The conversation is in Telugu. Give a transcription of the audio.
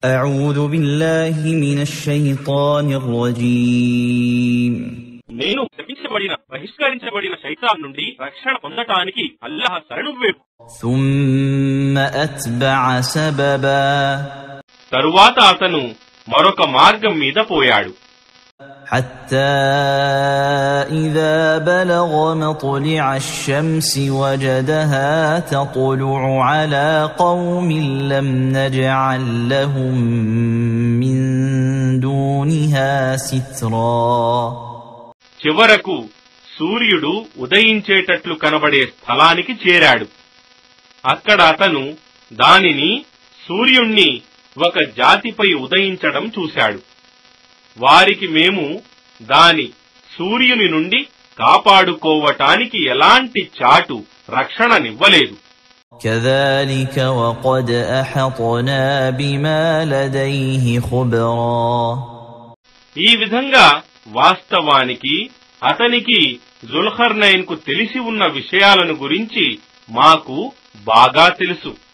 أعوذ بالله من الشيطان الرجيم నేను శపించబడిన బహిష్కరించబడిన శైతాన్ నుండి రక్షణ పొందటానికి అల్లాహ్ శరణు వేపు ثم أتبع سببا తరువాత అతను మరొక మార్గం మీద పోయాడు حتى إذا بلغ مطلع الشمس وجدها تطلع على قوم لم نجعل لهم من دونها سترا చివరకు సూర్యుడు ఉదయించేటట్లు కనబడే స్థలానికి చేరాడు అక్కడ అతను దానిని సూర్యుణ్ణి ఒక జాతిపై ఉదయించడం చూశాడు వారికి మేము దాని సూర్యుని నుండి కాపాడుకోవటానికి ఎలాంటి చాటు రక్షణనివ్వలేదు كذلك وقد أحطنا بما لديه خبرا ఈ విధంగా వాస్తవానికి అతనికి జుల్హర్నైన్ కు తెలిసి ఉన్న విషయాలను గురించి మాకు బాగా తెలుసు